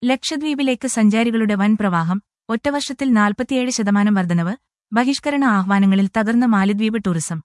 ലക്ഷദ്വീപിലേക്ക് സഞ്ചാരികളുടെ വൻ പ്രവാഹം ഒറ്റവർഷത്തിൽ നാൽപ്പത്തിയേഴ് ശതമാനം വർധനവ് ബഹിഷ്കരണ ആഹ്വാനങ്ങളിൽ തകർന്ന മാലിദ്വീപ് ടൂറിസം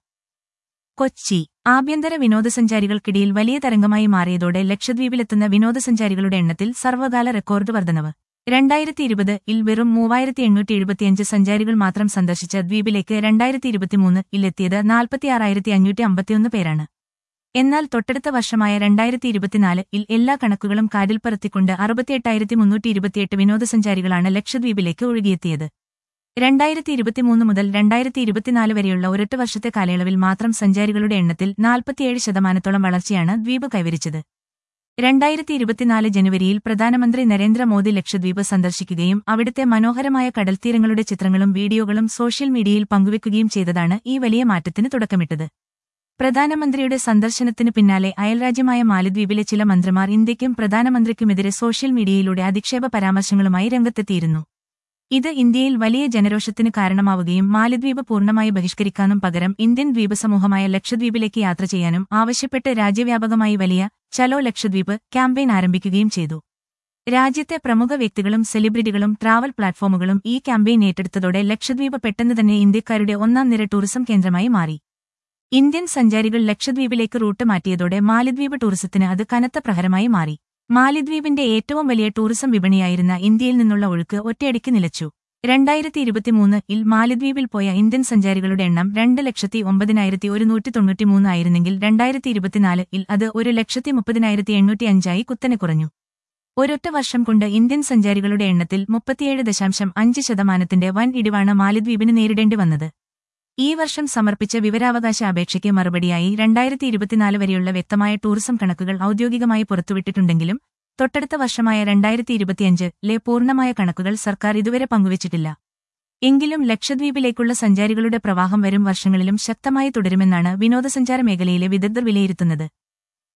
കൊച്ചി ആഭ്യന്തര വിനോദസഞ്ചാരികൾക്കിടയിൽ വലിയ തരംഗമായി മാറിയതോടെ ലക്ഷദ്വീപിലെത്തുന്ന വിനോദസഞ്ചാരികളുടെ എണ്ണത്തിൽ സർവ്വകാല റെക്കോർഡ് വർധനവ് രണ്ടായിരത്തി ഇരുപത് ഇൽ വെറും മൂവായിരത്തി എണ്ണൂറ്റി എഴുപത്തിയഞ്ച് സഞ്ചാരികൾ മാത്രം സന്ദർശിച്ച ദ്വീപിലേക്ക് രണ്ടായിരത്തി ഇരുപത്തിമൂന്ന് ഇല്ലെത്തിയത് നാൽപ്പത്തിയാറായിരത്തി അഞ്ഞൂറ്റി അമ്പത്തിയൊന്ന് പേരാണ് എന്നാൽ തൊട്ടടുത്ത വർഷമായ രണ്ടായിരത്തി ഇരുപത്തിനാല് ഇൽ എല്ലാ കണക്കുകളും കാറ്റിൽ പറത്തിക്കൊണ്ട് അറുപത്തിയെട്ടായിരത്തി മുന്നൂറ്റി ഇരുപത്തിയെട്ട് വിനോദസഞ്ചാരികളാണ് ലക്ഷദ്വീപിലേക്ക് ഒഴുകിയെത്തിയത് രണ്ടായിരത്തി ഇരുപത്തിമൂന്ന് മുതൽ രണ്ടായിരത്തി ഇരുപത്തിനാല് വരെയുള്ള ഒരൊറ്റ വർഷത്തെ കാലയളവിൽ മാത്രം സഞ്ചാരികളുടെ എണ്ണത്തിൽ നാൽപ്പത്തിയേഴ് ശതമാനത്തോളം വളർച്ചയാണ് ദ്വീപ് കൈവരിച്ചത് രണ്ടായിരത്തി ഇരുപത്തിനാല് ജനുവരിയിൽ പ്രധാനമന്ത്രി നരേന്ദ്രമോദി ലക്ഷദ്വീപ് സന്ദർശിക്കുകയും അവിടുത്തെ മനോഹരമായ കടൽത്തീരങ്ങളുടെ ചിത്രങ്ങളും വീഡിയോകളും സോഷ്യൽ മീഡിയയിൽ പങ്കുവെക്കുകയും ചെയ്തതാണ് ഈ വലിയ മാറ്റത്തിന് തുടക്കമിട്ടത് പ്രധാനമന്ത്രിയുടെ സന്ദർശനത്തിനു പിന്നാലെ അയൽരാജ്യമായ മാലദ്വീപിലെ ചില മന്ത്രിമാർ ഇന്ത്യയ്ക്കും പ്രധാനമന്ത്രിക്കുമെതിരെ സോഷ്യൽ മീഡിയയിലൂടെ അധിക്ഷേപ പരാമർശങ്ങളുമായി രംഗത്തെത്തിയിരുന്നു ഇത് ഇന്ത്യയിൽ വലിയ ജനരോഷത്തിന് കാരണമാവുകയും മാലദ്വീപ് പൂർണ്ണമായി ബഹിഷ്കരിക്കാനും പകരം ഇന്ത്യൻ ദ്വീപസമൂഹമായ ലക്ഷദ്വീപിലേക്ക് യാത്ര ചെയ്യാനും ആവശ്യപ്പെട്ട് രാജ്യവ്യാപകമായി വലിയ ചലോ ലക്ഷദ്വീപ് ക്യാമ്പയിൻ ആരംഭിക്കുകയും ചെയ്തു രാജ്യത്തെ പ്രമുഖ വ്യക്തികളും സെലിബ്രിറ്റികളും ട്രാവൽ പ്ലാറ്റ്ഫോമുകളും ഈ ക്യാമ്പയിൻ ഏറ്റെടുത്തതോടെ ലക്ഷദ്വീപ് പെട്ടെന്ന് തന്നെ ഇന്ത്യക്കാരുടെ ഒന്നാം നിര ടൂറിസം കേന്ദ്രമായി മാറി ഇന്ത്യൻ സഞ്ചാരികൾ ലക്ഷദ്വീപിലേക്ക് റൂട്ട് മാറ്റിയതോടെ മാലിദ്വീപ് ടൂറിസത്തിന് അത് കനത്ത പ്രഹരമായി മാറി മാലിദ്വീപിന്റെ ഏറ്റവും വലിയ ടൂറിസം വിപണിയായിരുന്ന ഇന്ത്യയിൽ നിന്നുള്ള ഒഴുക്ക് ഒറ്റയടിക്ക് നിലച്ചു രണ്ടായിരത്തി ഇരുപത്തിമൂന്ന് ഇൽ മാലിദ്വീപിൽ പോയ ഇന്ത്യൻ സഞ്ചാരികളുടെ എണ്ണം രണ്ട് ലക്ഷത്തി ഒമ്പതിനായിരത്തി ഒരുന്നൂറ്റി തൊണ്ണൂറ്റിമൂന്ന് ആയിരുന്നെങ്കിൽ രണ്ടായിരത്തി ഇരുപത്തിനാല് ഇൽ അത് ഒരു ലക്ഷത്തി മുപ്പതിനായിരത്തി എണ്ണൂറ്റി അഞ്ചായി കുത്തനെ കുറഞ്ഞു ഒരൊറ്റ വർഷം കൊണ്ട് ഇന്ത്യൻ സഞ്ചാരികളുടെ എണ്ണത്തിൽ മുപ്പത്തിയേഴ് ദശാംശം അഞ്ച് ശതമാനത്തിന്റെ വൻ ഇടിവാണ് മാലിദ്വീപിന് നേരിടേണ്ടി വന്നത് ഈ വർഷം സമർപ്പിച്ച വിവരാവകാശ അപേക്ഷയ്ക്ക് മറുപടിയായി രണ്ടായിരത്തി ഇരുപത്തിനാല് വരെയുള്ള വ്യക്തമായ ടൂറിസം കണക്കുകൾ ഔദ്യോഗികമായി പുറത്തുവിട്ടിട്ടുണ്ടെങ്കിലും തൊട്ടടുത്ത വർഷമായ രണ്ടായിരത്തി ഇരുപത്തിയഞ്ച് ലെ പൂർണ്ണമായ കണക്കുകൾ സർക്കാർ ഇതുവരെ പങ്കുവച്ചിട്ടില്ല എങ്കിലും ലക്ഷദ്വീപിലേക്കുള്ള സഞ്ചാരികളുടെ പ്രവാഹം വരും വർഷങ്ങളിലും ശക്തമായി തുടരുമെന്നാണ് വിനോദസഞ്ചാര മേഖലയിലെ വിദഗ്ധർ വിലയിരുത്തുന്നത്